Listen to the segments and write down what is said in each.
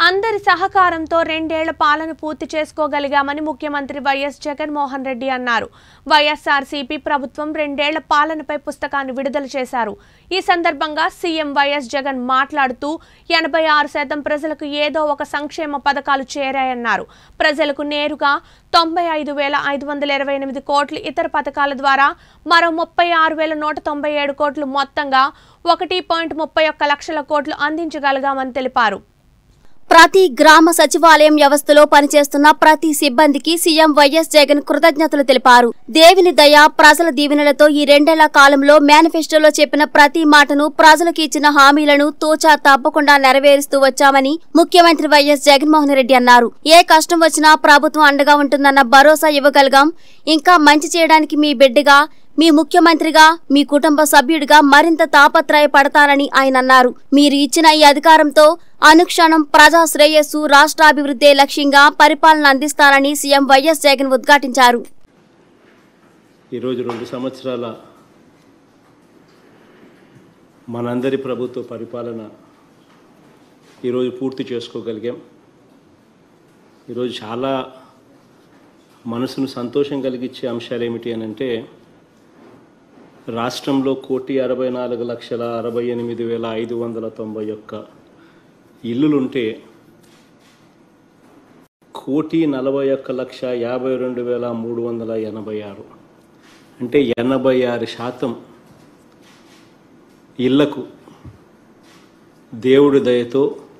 అందరి సహకారంతో రెండేళ్ల పాలన పూర్తి చేసుకోగలిగామని ముఖ్యమంత్రి వైఎస్ జగన్మోహన్ రెడ్డి అన్నారు వైఎస్ఆర్సీపీ ప్రభుత్వం రెండేళ్ల పాలనపై పుస్తకాన్ని విడుదల చేశారు ఈ సందర్భంగా సీఎం వైఎస్ జగన్ మాట్లాడుతూ ఎనభై ఆరు శాతం ప్రజలకు ఏదో ఒక సంక్షేమ పథకాలు చేరాయన్నారు ప్రజలకు నేరుగా తొంభై ఐదు వేల ఐదు వందల ఇరవై ఎనిమిది కోట్లు ఇతర పథకాల ద్వారా మరో ముప్పై ఆరు వేల నూట తొంభై ఏడు కోట్లు మొత్తంగా ఒకటి పాయింట్ ముప్పై ఒక్క లక్షల కోట్లు అందించగలిగామని తెలిపారు ప్రతి గ్రామ సచివాలయం వ్యవస్థలో పనిచేస్తున్న ప్రతి సిబ్బందికి సీఎం వైఎస్ జగన్ కృతజ్ఞతలు తెలిపారు దేవుని దయ ప్రజల దీవెనలతో ఈ రెండేళ్ల కాలంలో మేనిఫెస్టోలో చెప్పిన ప్రతి మాటను ప్రజలకు ఇచ్చిన హామీలను తోచా తప్పకుండా నెరవేరుస్తూ వచ్చామని ముఖ్యమంత్రి వైఎస్ జగన్మోహన్ రెడ్డి అన్నారు ఏ కష్టం వచ్చినా ప్రభుత్వం అండగా ఉంటుందన్న భరోసా ఇవ్వగలిగాం ఇంకా మంచి చేయడానికి మీ బిడ్డగా మీ ముఖ్యమంత్రిగా మీ కుటుంబ సభ్యుడిగా మరింత తాపత్రయపడతానని ఆయన అన్నారు మీరు ఇచ్చిన ఈ అధికారంతో అనుక్షణం ప్రజా శ్రేయస్సు రాష్ట్రాభివృద్ధే లక్ష్యంగా పరిపాలన అందిస్తారని సీఎం వైఎస్ జగన్ ఉద్ఘాటించారు ఈరోజు రెండు సంవత్సరాల మనందరి ప్రభుత్వ పరిపాలన ఈరోజు పూర్తి చేసుకోగలిగాం ఈరోజు చాలా మనసును సంతోషం కలిగించే అంశాలు ఏమిటి అని అంటే రాష్ట్రంలో కోటి అరవై నాలుగు లక్షల అరవై ఎనిమిది వేల ఐదు వందల తొంభై ఒక్క ఇల్లులుంటే కోటి నలభై ఒక్క లక్ష యాభై రెండు వేల మూడు వందల ఎనభై ఆరు అంటే ఎనభై ఆరు శాతం ఇళ్లకు దేవుడి దయతో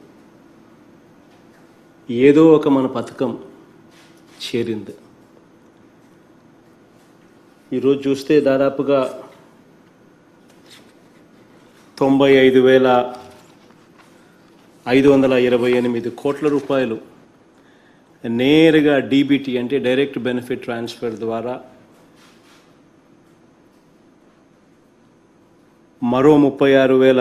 ఏదో ఒక మన పథకం చేరింది ఈరోజు చూస్తే దాదాపుగా తొంభై ఐదు వేల ఐదు వందల ఇరవై ఎనిమిది కోట్ల రూపాయలు నేరుగా డీబీటీ అంటే డైరెక్ట్ బెనిఫిట్ ట్రాన్స్ఫర్ ద్వారా మరో ముప్పై ఆరు వేల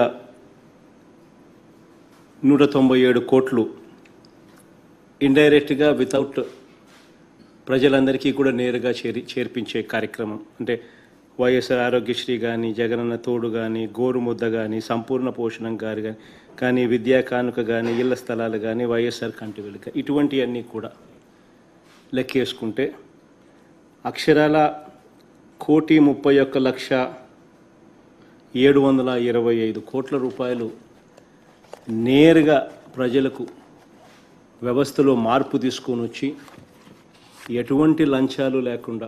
నూట తొంభై ఏడు కోట్లు ఇండైరెక్ట్గా వితౌట్ ప్రజలందరికీ కూడా నేరుగా చేరి చేర్పించే కార్యక్రమం అంటే వైఎస్ఆర్ ఆరోగ్యశ్రీ కానీ జగనన్న తోడు కానీ గోరుముద్ద కానీ సంపూర్ణ పోషణం గారు కానీ కానీ విద్యా కానుక కానీ ఇళ్ల స్థలాలు కానీ వైఎస్ఆర్ కంటి వెలుక ఇటువంటివన్నీ కూడా లెక్కేసుకుంటే అక్షరాల కోటి ముప్పై ఒక్క లక్ష ఏడు వందల ఇరవై ఐదు కోట్ల రూపాయలు నేరుగా ప్రజలకు వ్యవస్థలో మార్పు తీసుకొని వచ్చి ఎటువంటి లంచాలు లేకుండా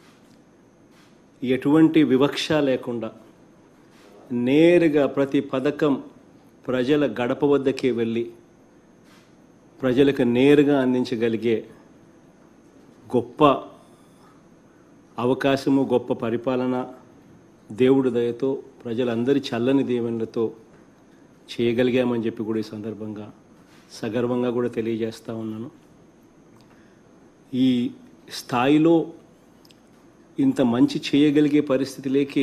ఎటువంటి వివక్ష లేకుండా నేరుగా ప్రతి పథకం ప్రజల గడప వద్దకే వెళ్ళి ప్రజలకు నేరుగా అందించగలిగే గొప్ప అవకాశము గొప్ప పరిపాలన దేవుడి దయతో ప్రజలందరి చల్లని దీవెనలతో చేయగలిగామని చెప్పి కూడా ఈ సందర్భంగా సగర్వంగా కూడా తెలియజేస్తా ఉన్నాను ఈ స్థాయిలో ఇంత మంచి చేయగలిగే పరిస్థితిలోకి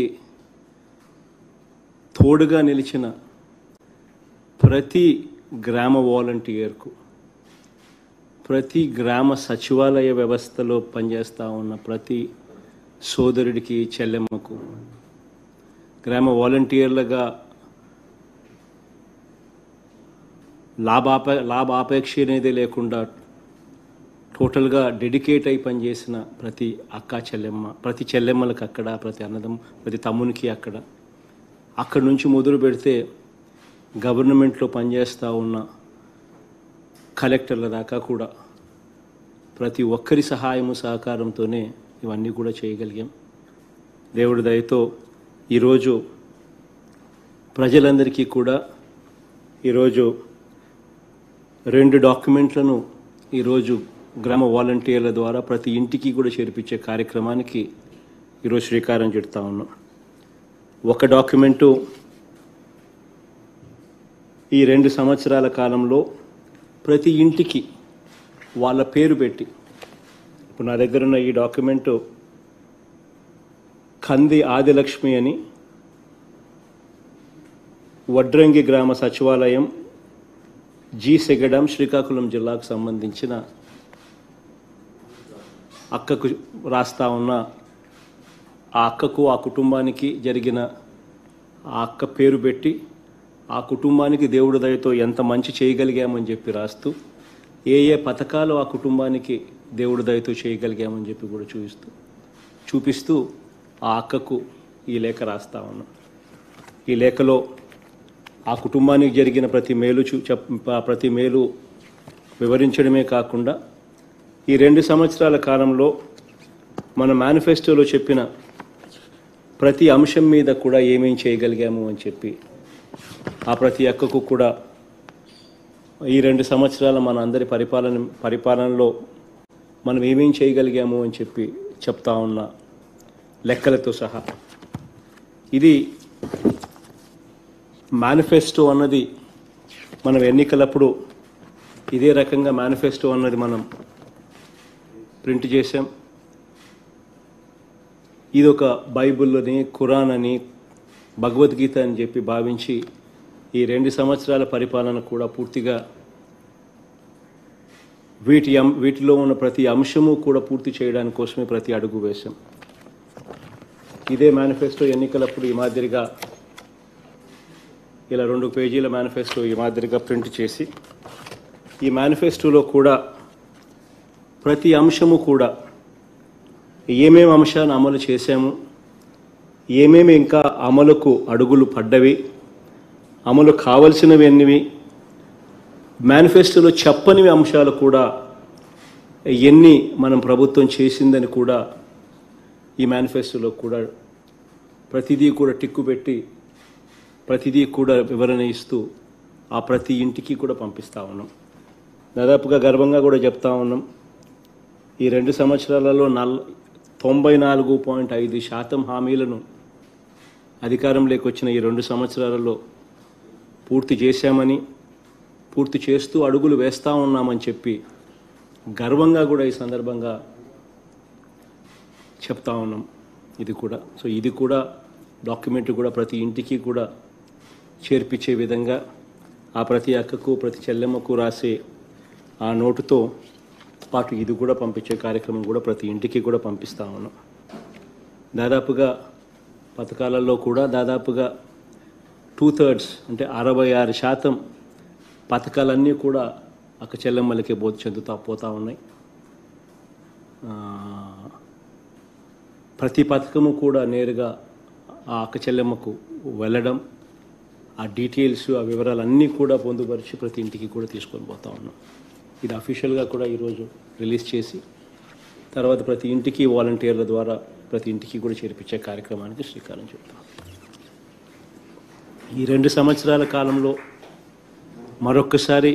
తోడుగా నిలిచిన ప్రతి గ్రామ వాలంటీర్కు ప్రతి గ్రామ సచివాలయ వ్యవస్థలో పనిచేస్తూ ఉన్న ప్రతి సోదరుడికి చెల్లెమ్మకు గ్రామ వాలంటీర్లుగా లాభాప లాభాపేక్ష అనేది లేకుండా టోటల్గా డెడికేట్ అయి పనిచేసిన ప్రతి అక్క చెల్లెమ్మ ప్రతి చెల్లెమ్మలకు అక్కడ ప్రతి అన్నదం ప్రతి తమ్మునికి అక్కడ అక్కడి నుంచి మొదలు పెడితే గవర్నమెంట్లో పనిచేస్తూ ఉన్న కలెక్టర్ల దాకా కూడా ప్రతి ఒక్కరి సహాయము సహకారంతోనే ఇవన్నీ కూడా చేయగలిగాం దేవుడి దయతో ఈరోజు ప్రజలందరికీ కూడా ఈరోజు రెండు డాక్యుమెంట్లను ఈరోజు గ్రామ వాలంటీర్ల ద్వారా ప్రతి ఇంటికి కూడా చేర్పించే కార్యక్రమానికి ఈరోజు శ్రీకారం చుడతా ఉన్నాం ఒక డాక్యుమెంటు ఈ రెండు సంవత్సరాల కాలంలో ప్రతి ఇంటికి వాళ్ళ పేరు పెట్టి ఇప్పుడు నా దగ్గర ఉన్న ఈ డాక్యుమెంటు కంది ఆదిలక్ష్మి అని వడ్రంగి గ్రామ సచివాలయం జి సెగడం శ్రీకాకుళం జిల్లాకు సంబంధించిన అక్కకు రాస్తా ఉన్న ఆ అక్కకు ఆ కుటుంబానికి జరిగిన ఆ అక్క పేరు పెట్టి ఆ కుటుంబానికి దేవుడి దయతో ఎంత మంచి చేయగలిగామని చెప్పి రాస్తూ ఏ ఏ పథకాలు ఆ కుటుంబానికి దేవుడి దయతో చేయగలిగామని చెప్పి కూడా చూపిస్తూ చూపిస్తూ ఆ అక్కకు ఈ లేఖ రాస్తా ఉన్నాం ఈ లేఖలో ఆ కుటుంబానికి జరిగిన ప్రతి మేలు చూ చెప్ ఆ ప్రతి మేలు వివరించడమే కాకుండా ఈ రెండు సంవత్సరాల కాలంలో మన మేనిఫెస్టోలో చెప్పిన ప్రతి అంశం మీద కూడా ఏమేం చేయగలిగాము అని చెప్పి ఆ ప్రతి అక్కకు కూడా ఈ రెండు సంవత్సరాల మన అందరి పరిపాలన పరిపాలనలో మనం ఏమేం చేయగలిగాము అని చెప్పి చెప్తా ఉన్న లెక్కలతో సహా ఇది మేనిఫెస్టో అన్నది మనం ఎన్నికలప్పుడు ఇదే రకంగా మేనిఫెస్టో అన్నది మనం ప్రింట్ చేసాం ఇది ఒక బైబిల్ని ఖురాన్ అని భగవద్గీత అని చెప్పి భావించి ఈ రెండు సంవత్సరాల పరిపాలన కూడా పూర్తిగా వీటి అం వీటిలో ఉన్న ప్రతి అంశము కూడా పూర్తి చేయడానికి కోసమే ప్రతి అడుగు వేశాం ఇదే మేనిఫెస్టో ఎన్నికలప్పుడు ఈ మాదిరిగా ఇలా రెండు పేజీల మేనిఫెస్టో ఈ మాదిరిగా ప్రింట్ చేసి ఈ మేనిఫెస్టోలో కూడా ప్రతి అంశము కూడా ఏమేమి అంశాన్ని అమలు చేశాము ఏమేమి ఇంకా అమలుకు అడుగులు పడ్డవి అమలు కావలసినవి ఎన్నివి మేనిఫెస్టోలో చెప్పనివి అంశాలు కూడా ఎన్ని మనం ప్రభుత్వం చేసిందని కూడా ఈ మేనిఫెస్టోలో కూడా ప్రతిదీ కూడా టిక్కు పెట్టి ప్రతిదీ కూడా వివరణ ఇస్తూ ఆ ప్రతి ఇంటికి కూడా పంపిస్తా ఉన్నాం దాదాపుగా గర్వంగా కూడా చెప్తా ఉన్నాం ఈ రెండు సంవత్సరాలలో నల్ తొంభై నాలుగు పాయింట్ ఐదు శాతం హామీలను అధికారంలోకి వచ్చిన ఈ రెండు సంవత్సరాలలో పూర్తి చేశామని పూర్తి చేస్తూ అడుగులు వేస్తూ ఉన్నామని చెప్పి గర్వంగా కూడా ఈ సందర్భంగా చెప్తా ఉన్నాం ఇది కూడా సో ఇది కూడా డాక్యుమెంట్ కూడా ప్రతి ఇంటికి కూడా చేర్పించే విధంగా ఆ ప్రతి అక్కకు ప్రతి చెల్లెమ్మకు రాసే ఆ నోటుతో పాటు ఇది కూడా పంపించే కార్యక్రమం కూడా ప్రతి ఇంటికి కూడా పంపిస్తా ఉన్నాం దాదాపుగా పథకాలలో కూడా దాదాపుగా టూ థర్డ్స్ అంటే అరవై ఆరు శాతం పథకాలన్నీ కూడా అక్క చెల్లెమ్మలకే బోధ చెందుతా పోతా ఉన్నాయి ఆ, ప్రతి పథకము కూడా నేరుగా ఆ అక్క చెల్లెమ్మకు వెళ్ళడం ఆ డీటెయిల్స్ ఆ వివరాలన్నీ కూడా పొందుపరిచి ప్రతి ఇంటికి కూడా తీసుకొని పోతా ఉన్నాం ఇది అఫీషియల్గా కూడా ఈరోజు రిలీజ్ చేసి తర్వాత ప్రతి ఇంటికి వాలంటీర్ల ద్వారా ప్రతి ఇంటికి కూడా చేర్పించే కార్యక్రమానికి శ్రీకారం చుడతాం ఈ రెండు సంవత్సరాల కాలంలో మరొక్కసారి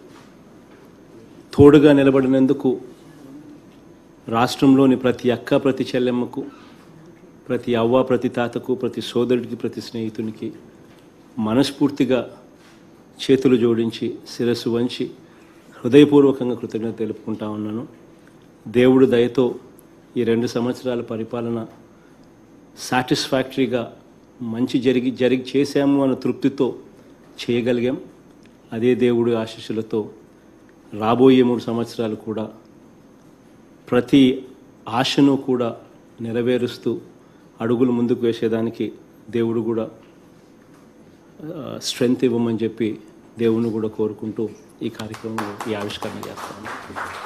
తోడుగా నిలబడినందుకు రాష్ట్రంలోని ప్రతి అక్క ప్రతి చెల్లెమ్మకు ప్రతి అవ్వ ప్రతి తాతకు ప్రతి సోదరుడికి ప్రతి స్నేహితునికి మనస్ఫూర్తిగా చేతులు జోడించి శిరస్సు వంచి హృదయపూర్వకంగా కృతజ్ఞత తెలుపుకుంటా ఉన్నాను దేవుడు దయతో ఈ రెండు సంవత్సరాల పరిపాలన సాటిస్ఫాక్టరీగా మంచి జరిగి జరిగి చేశాము అన్న తృప్తితో చేయగలిగాం అదే దేవుడి ఆశీస్సులతో రాబోయే మూడు సంవత్సరాలు కూడా ప్రతి ఆశను కూడా నెరవేరుస్తూ అడుగులు ముందుకు వేసేదానికి దేవుడు కూడా స్ట్రెంగ్త్ ఇవ్వమని చెప్పి దేవుణ్ణి కూడా కోరుకుంటూ ఈ కార్యక్రమం ఈ ఆవిష్కరణ చేస్తాను